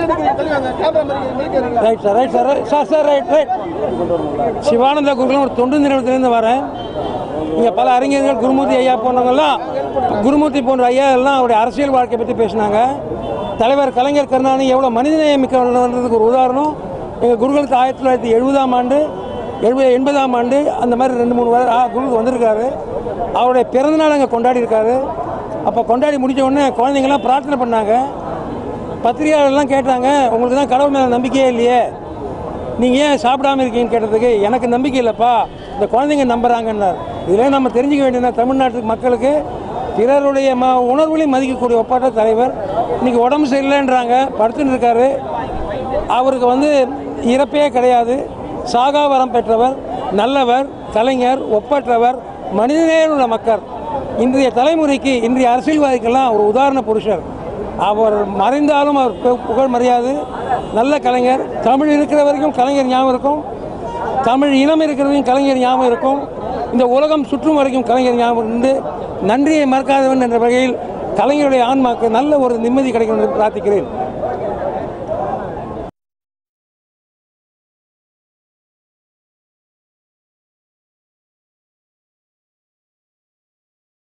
right sir right sir sir sir right right Sivananda Gurukulam ஒரு தொண்டு நிறுவனத்திலேருந்து வரேன் இங்கே பல அறிஞர்கள் குருமூர்த்தி ஐயா போன்றவங்கெல்லாம் குருமூர்த்தி போன்ற ஐயா எல்லாம் அவருடைய அரசியல் வாழ்க்கையை பற்றி பேசினாங்க தலைவர் கலைஞர் கருணாநிதி எவ்வளோ மனிதநேயம் மிக்கவர்ன்றதுக்கு ஒரு உதாரணம் எங்கள் குருகுலத்து ஆயிரத்தி தொள்ளாயிரத்தி எழுபதாம் ஆண்டு எழுபது எண்பதாம் ஆண்டு அந்த மாதிரி ரெண்டு மூணு வாரம் ஆ, குருக்கு வந்திருக்காரு அவருடைய பிறந்தநாள் அங்கே கொண்டாடி இருக்காரு அப்போ கொண்டாடி முடிச்ச உடனே குழந்தைங்கள்லாம் பிரார்த்தனை பண்ணாங்க பத்திரிகையாளர்லாம் கேட்டாங்க உங்களுக்கு தான் கடவுள் மேலே நம்பிக்கையே இல்லையே நீங்கள் ஏன் சாப்பிடாம இருக்கீங்கன்னு கேட்டதுக்கு எனக்கு நம்பிக்கை இல்லைப்பா இந்த குழந்தைங்க நம்புறாங்கன்னார் இதில் நம்ம தெரிஞ்சுக்க வேண்டியது தமிழ்நாட்டு மக்களுக்கு பிறருடைய ம உணர்வுகளையும் மதிக்கக்கூடிய ஒப்பாட்ட தலைவர் இன்னைக்கு உடம்பு சரியில்லைன்றாங்க படுத்துன்னு இருக்காரு அவருக்கு வந்து இறப்பே கிடையாது சாகாவரம் பெற்றவர் நல்லவர் கலைஞர் ஒப்பற்றவர் மனிதநேயமுள்ள மக்கள் இன்றைய தலைமுறைக்கு இன்றைய அரசியல்வாதிக்கெல்லாம் ஒரு உதாரண புருஷர் அவர் மறைந்தாலும் அவர் பு- புகழ் மரியாது நல்ல கலைஞர் தமிழ் இருக்கிற வரைக்கும் கலைஞர் ஞாபகம் இருக்கும் தமிழ் இனம் இருக்கிற வரைக்கும் கலைஞர் ஞாபகம் இருக்கும் இந்த உலகம் சுற்றும் வரைக்கும் கலைஞர் ஞாபகம் இருந்து நன்றியை மறக்காதவன் என்ற வகையில் கலைஞருடைய ஆன்மாக்கு நல்ல ஒரு நிம்மதி கிடைக்கும் என்று பிரார்த்திக்கிறேன்